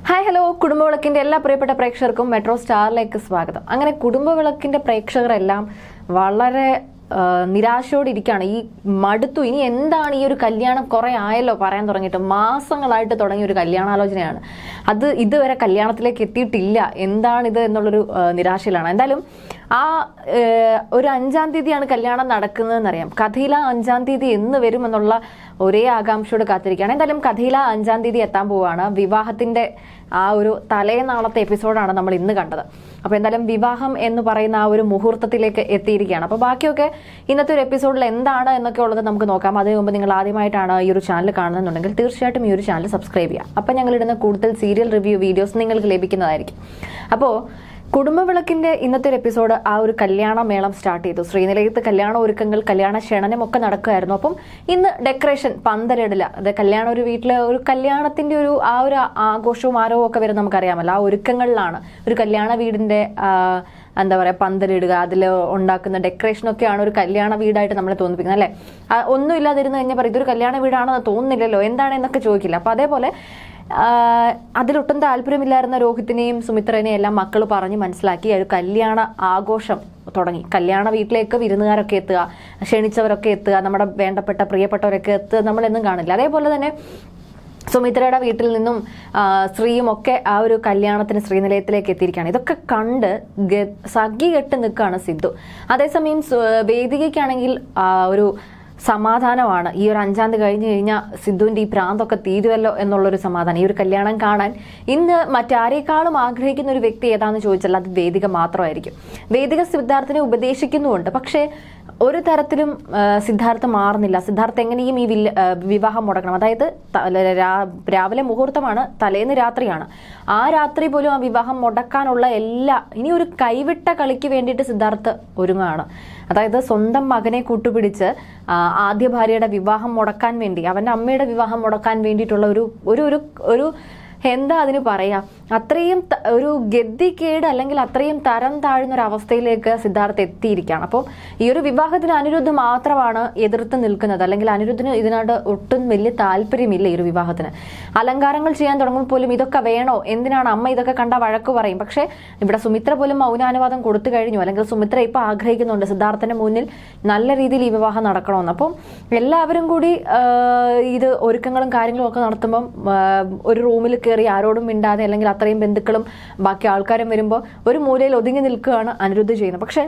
hi hello കുടുംബവിളക്കിന്റെ എല്ലാ പ്രിയപ്പെട്ട പ്രേക്ഷകർക്കും മെട്രോ സ്റ്റാറിലേക്ക് സ്വാഗതം അങ്ങനെ കുടുംബവിളക്കിന്റെ പ്രേക്ഷകരെല്ലാം വളരെ ആ, നിരാശയോടിരിക്കുകയാണ് ഈ മടുത്തു ഇനി എന്താണ് ഈ ഒരു കല്യാണം കുറെ ആയല്ലോ പറയാൻ തുടങ്ങിയിട്ട് മാസങ്ങളായിട്ട് തുടങ്ങിയ ഒരു കല്യാണാലോചനയാണ് അത് ഇതുവരെ കല്യാണത്തിലേക്ക് എത്തിയിട്ടില്ല എന്താണിത് എന്നുള്ളൊരു ആ, നിരാശയിലാണ് എന്തായാലും ആ ഏ, ഒരു അഞ്ചാം തീയതിയാണ് കല്യാണം നടക്കുന്നതെന്നറിയാം കഥയില അഞ്ചാം തീയതി എന്ന് വരുമെന്നുള്ള ഒരേ ആകാംക്ഷയോട് കാത്തിരിക്കുകയാണ് എന്തായാലും കഥയില അഞ്ചാം തീയതി എത്താൻ പോവുകയാണ് വിവാഹത്തിന്റെ ആ ഒരു തലേനാളത്തെ എപ്പിസോഡാണ് നമ്മൾ ഇന്ന് കണ്ടത് അപ്പൊ എന്തായാലും വിവാഹം എന്ന് പറയുന്ന ആ ഒരു മുഹൂർത്തത്തിലേക്ക് എത്തിയിരിക്കുകയാണ് അപ്പൊ ബാക്കിയൊക്കെ ഇന്നത്തെ ഒരു എപ്പിസോഡിൽ എന്താണ് എന്നൊക്കെ ഉള്ളത് നമുക്ക് നോക്കാം അതിനു മുമ്പ് നിങ്ങൾ ആദ്യമായിട്ടാണ് ഈ ഒരു ചാനൽ കാണുന്നുണ്ടെങ്കിൽ തീർച്ചയായിട്ടും ഈ ഒരു ചാനൽ സബ്സ്ക്രൈബ് ചെയ്യാം അപ്പൊ ഞങ്ങൾ ഇടുന്ന കൂടുതൽ സീരിയൽ റിവ്യൂ വീഡിയോസ് നിങ്ങൾക്ക് ലഭിക്കുന്നതായിരിക്കും അപ്പോൾ കുടുംബവിളക്കിന്റെ ഇന്നത്തെ ഒരു എപ്പിസോഡ് ആ ഒരു കല്യാണ മേളം സ്റ്റാർട്ട് ചെയ്തു ശ്രീനിലയത്ത് കല്യാണ ഒരുക്കങ്ങൾ കല്യാണ ക്ഷണനം ഒക്കെ നടക്കുമായിരുന്നു അപ്പം ഇന്ന് ഡെക്കറേഷൻ പന്തലിടില്ല അത് കല്യാണ ഒരു വീട്ടിലെ ഒരു കല്യാണത്തിന്റെ ഒരു ആ ഒരു ആഘോഷവും ആരവവും ഒക്കെ വരും നമുക്കറിയാമല്ലോ ആ ഒരുക്കങ്ങളിലാണ് ഒരു കല്യാണ വീടിന്റെ ആ, എന്താ പറയാ പന്തലിടുക അതിൽ ഉണ്ടാക്കുന്ന ഡെക്കറേഷനൊക്കെയാണ് ഒരു കല്യാണ വീടായിട്ട് നമ്മളെ തോന്നിപ്പിക്കുന്നത് അല്ലേ ആ, ഒന്നും ഇല്ലാതിരുന്ന് കഴിഞ്ഞാൽ പറയും ഇതൊരു കല്യാണ വീടാണെന്ന് തോന്നുന്നില്ലല്ലോ എന്താണ് എന്നൊക്കെ ചോദിക്കില്ല അപ്പൊ അതേപോലെ ആഹ് അതിലൊട്ടും താല്പര്യമില്ലായിരുന്ന രോഹിത്തിനെയും സുമിത്രനെയും എല്ലാം മക്കൾ പറഞ്ഞ് മനസ്സിലാക്കി ഒരു കല്യാണ ആഘോഷം തുടങ്ങി കല്യാണ വീട്ടിലേക്ക് വിരുന്നുകാരൊക്കെ എത്തുക ക്ഷണിച്ചവരൊക്കെ എത്തുക നമ്മുടെ വേണ്ടപ്പെട്ട പ്രിയപ്പെട്ടവരൊക്കെ എത്തുക നമ്മളെന്നും കാണില്ല അതേപോലെ തന്നെ സുമിത്രയുടെ വീട്ടിൽ നിന്നും ആ, ശ്രീയും ഒക്കെ ആ ഒരു കല്യാണത്തിന് ശ്രീനിലയത്തിലേക്ക് എത്തിയിരിക്കുകയാണ് ഇതൊക്കെ കണ്ട് ഗ- സഖി കെട്ട് നിൽക്കുകയാണ് സിദ്ധു അതേസമയം സു- വേദികയ്ക്കാണെങ്കിൽ ആ, ഒരു സമാധാനമാണ് ഈ ഒരു അഞ്ചാം തീയതി കഴിഞ്ഞ് കഴിഞ്ഞാൽ സിദ്ധുവിന്റെ ഈ പ്രാന്തൊക്കെ തീരുമല്ലോ എന്നുള്ളൊരു സമാധാനം ഈ ഒരു കല്യാണം കാണാൻ ഇന്ന് മറ്റാരേക്കാളും ആഗ്രഹിക്കുന്ന ഒരു വ്യക്തി ഏതാണെന്ന് ചോദിച്ചാൽ അത് വേദിക മാത്രമായിരിക്കും വേദിക സിദ്ധാർത്ഥിനെ ഉപദേശിക്കുന്നുമുണ്ട് പക്ഷേ ഒരു തരത്തിലും ആ, സിദ്ധാർത്ഥ മാറുന്നില്ല സിദ്ധാർത്ഥ എങ്ങനെയും ഈ വില്ല- ആ, വിവാഹം മുടക്കണം അതായത് ത- രാ- രാവിലെ മുഹൂർത്തമാണ് തലേന്ന് രാത്രിയാണ് ആ രാത്രി പോലും ആ വിവാഹം മുടക്കാനുള്ള എല്ലാ ഇനി ഒരു കൈവിട്ട കളിക്ക് വേണ്ടിയിട്ട് സിദ്ധാർത്ഥ് ഒരുങ്ങുകയാണ് അതായത് സ്വന്തം മകനെ കൂട്ടുപിടിച്ച് ആ, ആദ്യ ഭാര്യയുടെ വിവാഹം മുടക്കാൻ വേണ്ടി അവന്റെ അമ്മയുടെ വിവാഹം മുടക്കാൻ വേണ്ടിയിട്ടുള്ള ഒരു ഒരു ഒരു ഒരു എന്താ അതിന് പറയാ അത്രയും ത- ഒരു ഗതികേട് അല്ലെങ്കിൽ അത്രയും തരം താഴ്ന്ന ഒരു അവസ്ഥയിലേക്ക് സിദ്ധാർത്ഥ് എത്തിയിരിക്കുകയാണ് അപ്പോൾ ഈ ഒരു വിവാഹത്തിന് അനിരുദ്ധ മാത്രമാണ് എതിർത്ത് നിൽക്കുന്നത് അല്ലെങ്കിൽ അനിരുദ്ധിന് ഇതിനോട് ഒട്ടും വലിയ താല്പര്യമില്ല ഈ ഒരു വിവാഹത്തിന് അലങ്കാരങ്ങൾ ചെയ്യാൻ തുടങ്ങുമ്പോൾ പോലും ഇതൊക്കെ വേണോ എന്തിനാണ് അമ്മ ഇതൊക്കെ കണ്ട വഴക്ക് പറയും പക്ഷേ ഇവിടെ സുമിത്ര പോലും മൗനാനുവാദം കൊടുത്തു കഴിഞ്ഞു അല്ലെങ്കിൽ സുമിത്ര ഇപ്പൊ ആഗ്രഹിക്കുന്നുണ്ട് സിദ്ധാർത്ഥന്റെ മുന്നിൽ നല്ല രീതിയിൽ ഈ വിവാഹം നടക്കണമെന്ന് അപ്പം എല്ലാവരും കൂടി ആ, ഇത് ഒരുക്കങ്ങളും കാര്യങ്ങളും ഒക്കെ നടത്തുമ്പം ആ, ഒരു റൂമിൽ കയറി ആരോടും മിണ്ടാതെ അല്ലെങ്കിൽ അത്രയും ബന്ധുക്കളും ബാക്കി ആൾക്കാരും വരുമ്പോൾ ഒരു മൂലയിൽ ഒതുങ്ങി നിൽക്കുകയാണ് അനിരുദ്ധ ചെയ്യുന്നത് പക്ഷേ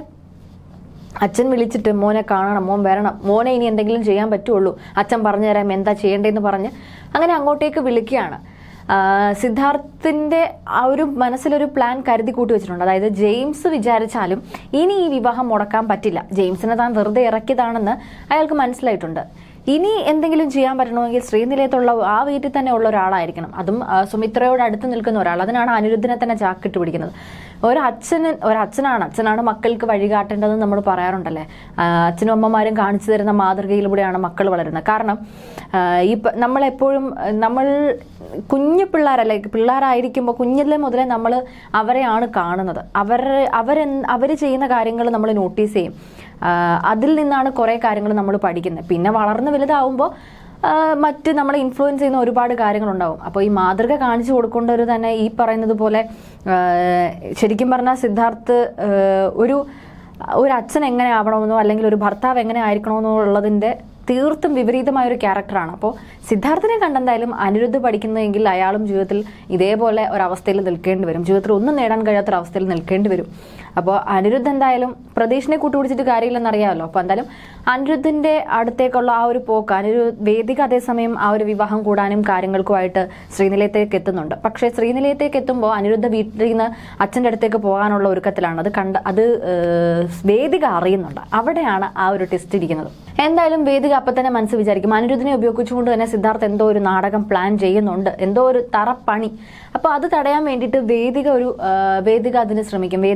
അച്ഛൻ വിളിച്ചിട്ട് മോനെ കാണണം മോൻ വരണം മോനെ ഇനി എന്തെങ്കിലും ചെയ്യാൻ പറ്റുള്ളൂ അച്ഛൻ പറഞ്ഞു തരാം എന്താ ചെയ്യേണ്ടതെന്ന് പറഞ്ഞ് അങ്ങനെ അങ്ങോട്ടേക്ക് വിളിക്കുകയാണ് ആ, സിദ്ധാർത്ഥിന്റെ ആ ഒരു മനസ്സിലൊരു പ്ലാൻ കരുതി കൂട്ടി വെച്ചിട്ടുണ്ട് അതായത് ജെയിംസ് വിചാരിച്ചാലും ഇനി ഈ വിവാഹം മുടക്കാൻ പറ്റില്ല ജെയിംസിനെ താൻ വെറുതെ ഇറക്കിയതാണെന്ന് അയാൾക്ക് മനസ്സിലായിട്ടുണ്ട് ഇനി എന്തെങ്കിലും ചെയ്യാൻ പറ്റണമെങ്കിൽ ശ്രീനിലയത്തുള്ള ആ വീട്ടിൽ തന്നെ ഉള്ള ഒരാളായിരിക്കണം അതും ആ, സുമിത്രയോട് അടുത്ത് നിൽക്കുന്ന ഒരാൾ അതിനാണ് അനിരുദ്ധിനെ തന്നെ ചാക്കിട്ട് പിടിക്കുന്നത് ഒരു അച്ഛന് ഒരച്ഛനാണ് അച്ഛനാണ് മക്കൾക്ക് വഴികാട്ടേണ്ടതെന്ന് നമ്മൾ പറയാറുണ്ടല്ലേ ആ, അച്ഛനും അമ്മമാരും കാണിച്ചു തരുന്ന മാതൃകയിലൂടെയാണ് മക്കൾ വളരുന്നത് കാരണം ആ, ഈ പ- നമ്മളെപ്പോഴും ആ, നമ്മൾ കുഞ്ഞു പിള്ളേരല്ലേ പിള്ളേരായിരിക്കുമ്പോൾ കുഞ്ഞിലെ മുതലേ നമ്മൾ അവരെയാണ് കാണുന്നത് അവർ അവരെ അവർ ചെയ്യുന്ന കാര്യങ്ങൾ നമ്മൾ നോട്ടീസ് ചെയ്യും ആ, അതിൽ നിന്നാണ് കുറേ കാര്യങ്ങൾ നമ്മൾ പഠിക്കുന്നത് പിന്നെ വളർന്ന് വലുതാവുമ്പോൾ ആ, മറ്റ് നമ്മളെ ഇൻഫ്ലുവൻസ് ചെയ്യുന്ന ഒരുപാട് കാര്യങ്ങളുണ്ടാവും അപ്പോൾ ഈ മാതൃക കാണിച്ചു കൊടുക്കേണ്ടവർ തന്നെ ഈ പറയുന്നത് പോലെ ആ, ശരിക്കും പറഞ്ഞാൽ സിദ്ധാർത്ഥ് ആ, ഒരു ഒരു അച്ഛൻ എങ്ങനെ ആവണമെന്നോ അല്ലെങ്കിൽ ഒരു ഭർത്താവ് എങ്ങനെ ആയിരിക്കണമെന്നോ ഉള്ളതിൻ്റെ തീർത്തും വിപരീതമായ ഒരു ക്യാരക്ടറാണ് അപ്പോൾ സിദ്ധാർത്ഥിനെ കണ്ടെന്തായാലും അനിരുദ്ധ പഠിക്കുന്നതെങ്കിൽ അയാളും ജീവിതത്തിൽ ഇതേപോലെ ഒരവസ്ഥയിൽ നിൽക്കേണ്ടി വരും ജീവിതത്തിൽ ഒന്നും നേടാൻ കഴിയാത്ത ഒരു അവസ്ഥയിൽ നിൽക്കേണ്ടി വരും അപ്പോൾ അനിരുദ്ധ എന്തായാലും പ്രതീഷിനെ കൂട്ടുപിടിച്ചിട്ട് കാര്യമില്ലെന്ന് അറിയാമല്ലോ അപ്പോൾ എന്തായാലും അനിരുദ്ധിന്റെ അടുത്തേക്കുള്ള ആ ഒരു പോക്ക് അനിരു വേദിക അതേസമയം ആ ഒരു വിവാഹം കൂടാനും കാര്യങ്ങൾക്കുമായിട്ട് ശ്രീനിലയത്തേക്ക് എത്തുന്നുണ്ട് പക്ഷേ ശ്രീനിലയത്തേക്ക് എത്തുമ്പോൾ അനിരുദ്ധ വീട്ടിൽ നിന്ന് അച്ഛൻ്റെ അടുത്തേക്ക് പോകാനുള്ള ഒരുക്കത്തിലാണ് അത് കണ്ട് അത് ഏഹ്, വേദിക അറിയുന്നുണ്ട് അവിടെയാണ് ആ ഒരു ടെസ്റ്റ് ഇരിക്കുന്നത് എന്തായാലും വേദിക അപ്പം തന്നെ മനസ്സ് വിചാരിക്കും അനിരുദ്ധിനെ ഉപയോഗിച്ചുകൊണ്ട് തന്നെ സിദ്ധാർത്ഥ് എന്തോ ഒരു നാടകം പ്ലാൻ ചെയ്യുന്നുണ്ട് എന്തോ ഒരു തറപ്പണി അപ്പോൾ അത് തടയാൻ വേണ്ടിയിട്ട് വേദിക ഒരു ആ, വേദിക അതിന് ശ്രമിക്കും വേദിക എന്തായാലും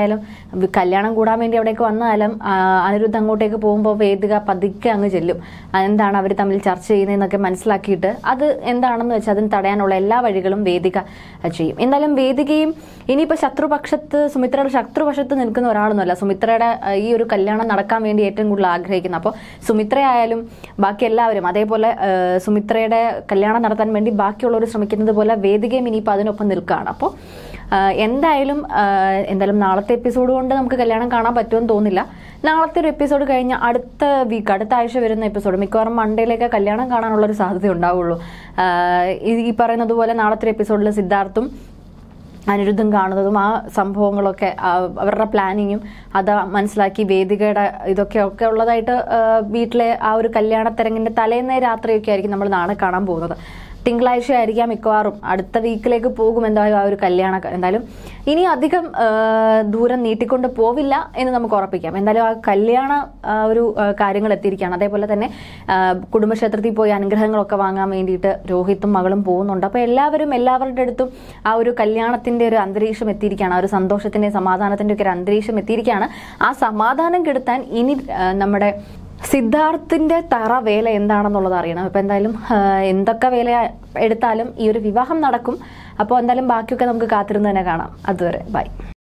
എന്തായാലും വി- കല്യാണം കൂടാൻ വേണ്ടി അവിടേക്ക് വന്നാലും ആ, അനിരുദ്ധ് അങ്ങോട്ടേക്ക് പോകുമ്പോൾ വേദിക പതുക്കെ അങ്ങ് ചെല്ലും ആ, എന്താണ് അവർ തമ്മിൽ ചർച്ച ചെയ്യുന്നതെന്നൊക്കെ മനസ്സിലാക്കിയിട്ട് അത് എന്താണെന്ന് വെച്ചാൽ അതിന് തടയാനുള്ള എല്ലാ വഴികളും വേദിക ആ, ചെയ്യും എന്തായാലും വേദികയും ഇനിയിപ്പോൾ ശത്രുപക്ഷത്ത് സുമിത്രയുടെ ശത്രുപക്ഷത്ത് നിൽക്കുന്ന ഒരാളൊന്നുമല്ല സുമിത്രയുടെ ആ, ഈ ഒരു കല്യാണം നടക്കാൻ വേണ്ടി ഏറ്റവും കൂടുതൽ ആഗ്രഹിക്കുന്നത് അപ്പോൾ സുമിത്രയായാലും ബാക്കി എല്ലാവരും അതേപോലെ ആ, സുമിത്രയുടെ കല്യാണം നടത്താൻ വേണ്ടി ബാക്കിയുള്ളവർ ശ്രമിക്കുന്നത് പോലെ വേദികയും ഇനിയിപ്പോൾ അതിനൊപ്പം നിൽക്കുകയാണ് അപ്പോൾ ആ, എന്തായാലും ആ, എന്തായാലും നാളത്തെ എപ്പിസോഡ് കൊണ്ട് നമുക്ക് കല്യാണം കാണാൻ പറ്റുമെന്ന് തോന്നില്ല നാളത്തെ ഒരു എപ്പിസോഡ് കഴിഞ്ഞ് അടുത്ത വീക്ക് അടുത്ത ആഴ്ച വരുന്ന എപ്പിസോഡ് മിക്കവാറും മൺഡേയിലേക്ക് കല്യാണം കാണാനുള്ള ഒരു സാധ്യത ഉണ്ടാവുള്ളൂ ആ, ഈ- ഈ പറയുന്നത് പോലെ നാളത്തെ ഒരു എപ്പിസോഡിൽ സിദ്ധാർത്ഥും അനിരുദ്ധം കാണുന്നതും ആ സംഭവങ്ങളൊക്കെ ആ, അവരുടെ പ്ലാനിങ്ങും അത് മനസ്സിലാക്കി വേദികയുടെ ഇതൊക്കെ ഒക്കെ ഉള്ളതായിട്ട് ആ, വീട്ടിലെ ആ ഒരു കല്യാണത്തിരങ്ങിന്റെ തലേന്നേ രാത്രിയൊക്കെ ആയിരിക്കും നമ്മൾ നാളെ കാണാൻ പോകുന്നത് തിങ്കളാഴ്ച ആയിരിക്കാം മിക്കവാറും അടുത്ത വീക്കിലേക്ക് പോകും എന്തായാലും ആ ഒരു കല്യാണം എന്തായാലും ഇനി അധികം ആ, ദൂരം നീട്ടിക്കൊണ്ട് പോവില്ല എന്ന് നമുക്ക് ഉറപ്പിക്കാം എന്തായാലും ആ കല്യാണ ആ, ഒരു ആ, കാര്യങ്ങൾ എത്തിയിരിക്കുകയാണ് അതേപോലെ തന്നെ ആ, കുടുംബക്ഷേത്രത്തിൽ പോയി അനുഗ്രഹങ്ങളൊക്കെ വാങ്ങാൻ വേണ്ടിയിട്ട് രോഹിത്തും മകളും പോകുന്നുണ്ട് അപ്പോൾ എല്ലാവരും എല്ലാവരുടെ അടുത്തും ആ ഒരു കല്യാണത്തിന്റെ ഒരു അന്തരീക്ഷം എത്തിയിരിക്കുകയാണ് ആ ഒരു സന്തോഷത്തിന്റെ സമാധാനത്തിന്റെ ഒക്കെ ഒരു അന്തരീക്ഷം എത്തിയിരിക്കുകയാണ് ആ സമാധാനം കെടുത്താൻ ഇനി ആ, നമ്മുടെ സിദ്ധാർത്ഥിന്റെ തറ വേല എന്താണെന്നുള്ളത് അറിയണം ഇപ്പൊ എന്തായാലും ആ, എന്തൊക്കെ വേല എടുത്താലും ഈ ഒരു വിവാഹം നടക്കും അപ്പോൾ എന്തായാലും ബാക്കിയൊക്കെ നമുക്ക് കാത്തിരുന്ന് തന്നെ കാണാം അതുവരെ ബൈ